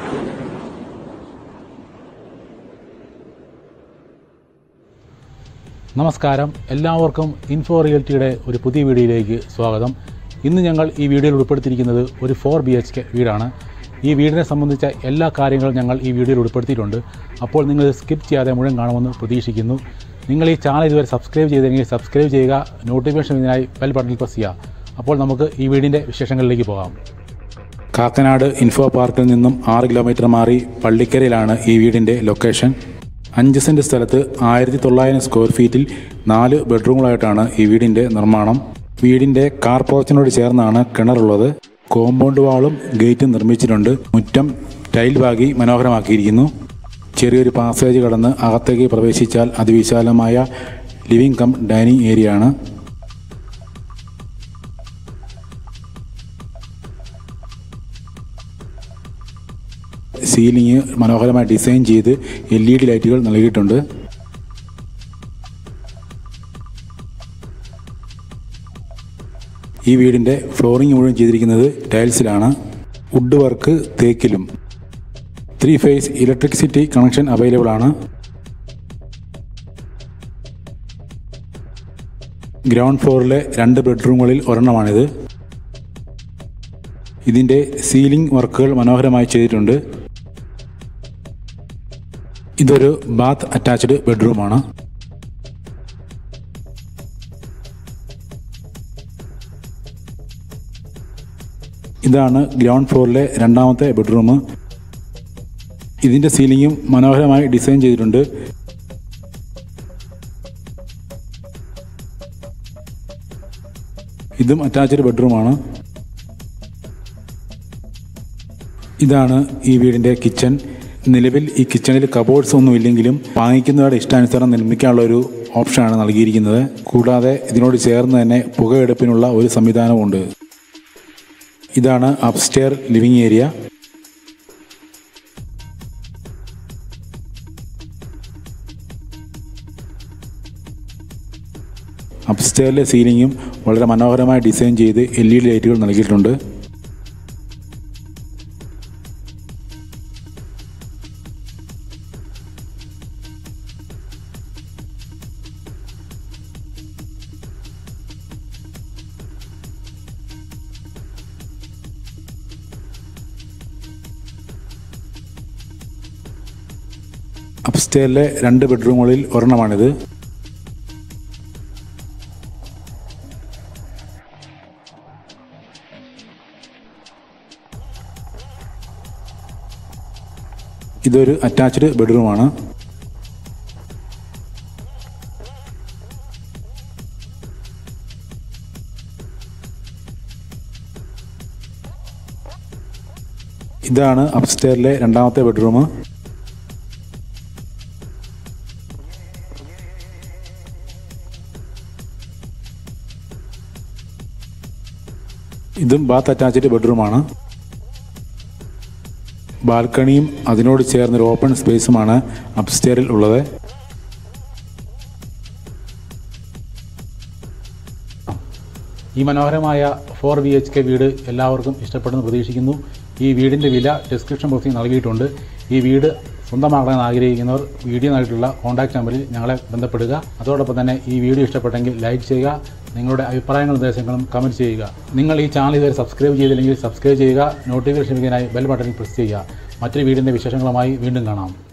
നമസ്കാരം എല്ലാവർക്കും ഇൻഫോ റിയൽറ്റിയുടെ ഒരു പുതിയ വീഡിയോയിലേക്ക് സ്വാഗതം ഇന്ന് ഞങ്ങൾ ഈ വീഡിയോയിൽ ഉൾപ്പെടുത്തിയിരിക്കുന്നത് ഒരു ഫോർ ബി എച്ച് കെ വീടാണ് ഈ വീടിനെ സംബന്ധിച്ച എല്ലാ കാര്യങ്ങളും ഞങ്ങൾ ഈ വീഡിയോയിൽ ഉൾപ്പെടുത്തിയിട്ടുണ്ട് അപ്പോൾ നിങ്ങൾ സ്കിപ്പ് ചെയ്യാതെ മുഴുവൻ കാണുമെന്ന് പ്രതീക്ഷിക്കുന്നു നിങ്ങൾ ഈ ചാനൽ ഇതുവരെ സബ്സ്ക്രൈബ് ചെയ്തെങ്കിൽ സബ്സ്ക്രൈബ് ചെയ്യുക നോട്ടിഫിക്കേഷൻ ഇതിനായി ബെൽ ബട്ടണിൽ പ്രസ് ചെയ്യുക അപ്പോൾ നമുക്ക് ഈ വീടിൻ്റെ വിശേഷങ്ങളിലേക്ക് പോകാം കാക്കനാട് ഇൻഫോ പാർക്കിൽ നിന്നും ആറ് കിലോമീറ്റർ മാറി പള്ളിക്കരയിലാണ് ഈ വീടിൻ്റെ ലൊക്കേഷൻ അഞ്ച് സെൻറ്റ് സ്ഥലത്ത് ആയിരത്തി തൊള്ളായിരം സ്ക്വയർ ഫീറ്റിൽ നാല് ബെഡ്റൂമുകളായിട്ടാണ് ഈ വീടിൻ്റെ നിർമ്മാണം വീടിൻ്റെ കാർ പോർച്ചിനോട് ചേർന്നാണ് കിണറുള്ളത് കോമ്പൗണ്ട് വാളും ഗേറ്റും നിർമ്മിച്ചിട്ടുണ്ട് മുറ്റം ടൈൽ ബാഗി മനോഹരമാക്കിയിരിക്കുന്നു ചെറിയൊരു പാസേജ് കടന്ന് അകത്തേക്ക് പ്രവേശിച്ചാൽ അതിവിശാലമായ ലിവിംഗ് കം ഡൈനിങ് ഏരിയ ആണ് സീലിംഗ് മനോഹരമായി ഡിസൈൻ ചെയ്ത് എൽ ഇ ഡി ലൈറ്റുകൾ നൽകിയിട്ടുണ്ട് ഈ വീടിൻ്റെ ഫ്ലോറിംഗ് മുഴുവൻ ചെയ്തിരിക്കുന്നത് ടൈൽസിലാണ് വുഡ് വർക്ക് തേക്കിലും three phase electricity connection available ആണ് ഗ്രൗണ്ട് ഫ്ലോറിലെ രണ്ട് ബെഡ്റൂമുകളിൽ ഒരെണ്ണമാണിത് ഇതിൻ്റെ സീലിംഗ് വർക്കുകൾ മനോഹരമായി ചെയ്തിട്ടുണ്ട് ഇതൊരു ബാത്ത് അറ്റാച്ച്ഡ് ബെഡ്റൂമാണ് ഇതാണ് ഗ്രൗണ്ട് ഫ്ലോറിലെ രണ്ടാമത്തെ ബെഡ്റൂം ഇതിൻ്റെ സീലിംഗും മനോഹരമായി ഡിസൈൻ ചെയ്തിട്ടുണ്ട് ഇതും അറ്റാച്ച്ഡ് ബെഡ്റൂമാണ് ഇതാണ് ഈ വീടിൻ്റെ കിച്ചൺ നിലവിൽ ഈ കിച്ചണിൽ കബോർഡ്സ് ഒന്നും ഇല്ലെങ്കിലും വാങ്ങിക്കുന്നവരുടെ ഇഷ്ടാനുസരണം നിർമ്മിക്കാനുള്ള ഒരു ഓപ്ഷനാണ് നൽകിയിരിക്കുന്നത് കൂടാതെ ഇതിനോട് ചേർന്ന് തന്നെ പുകയെടുപ്പിനുള്ള ഒരു സംവിധാനമുണ്ട് ഇതാണ് അപ്സ്റ്റെയർ ലിവിംഗ് ഏരിയ അപ്സ്റ്റെയറിലെ സീലിംഗും വളരെ മനോഹരമായി ഡിസൈൻ ചെയ്ത് എൽ ഇ ഡി ലൈറ്റുകൾ നൽകിയിട്ടുണ്ട് അപ്സ്റ്റെയറിലെ രണ്ട് ബെഡ്റൂമുകളിൽ ഒരെണ്ണമാണിത് ഇതൊരു അറ്റാച്ച്ഡ് ബെഡ്റൂമാണ് ഇതാണ് അപ്സ്റ്റെയറിലെ രണ്ടാമത്തെ ബെഡ്റൂം ഇതും ബാത്ത് അറ്റാച്ച്ഡ് ബെഡ്റൂമാണ് ബാൽക്കണിയും അതിനോട് ചേർന്നൊരു ഓപ്പൺ സ്പേസുമാണ് അപ്സ്റ്റെയറിൽ ഉള്ളത് ഈ മനോഹരമായ ഫോർ ബി എച്ച് കെ വീട് എല്ലാവർക്കും ഇഷ്ടപ്പെടുന്നു പ്രതീക്ഷിക്കുന്നു ഈ വീടിൻ്റെ വില ഡിസ്ക്രിപ്ഷൻ ബോക്സിൽ നൽകിയിട്ടുണ്ട് ഈ വീട് സ്വന്തമാക്കാൻ ആഗ്രഹിക്കുന്നവർ വീഡിയോനായിട്ടുള്ള കോൺടാക്ട് നമ്പറിൽ ഞങ്ങളെ ബന്ധപ്പെടുക അതോടൊപ്പം തന്നെ ഈ വീഡിയോ ഇഷ്ടപ്പെട്ടെങ്കിൽ ലൈക്ക് ചെയ്യുക നിങ്ങളുടെ അഭിപ്രായങ്ങളും നിർദ്ദേശങ്ങളും കമൻറ്റ് ചെയ്യുക നിങ്ങൾ ഈ ചാനൽ ഇതുവരെ സബ്സ്ക്രൈബ് ചെയ്തില്ലെങ്കിൽ സബ്സ്ക്രൈബ് ചെയ്യുക നോട്ടിഫിക്കേഷൻ ലഭിക്കാനായി ബെൽ ബട്ടണിൽ പ്രസ് ചെയ്യുക മറ്റൊരു വീടിൻ്റെ വിശേഷങ്ങളുമായി വീണ്ടും കാണാം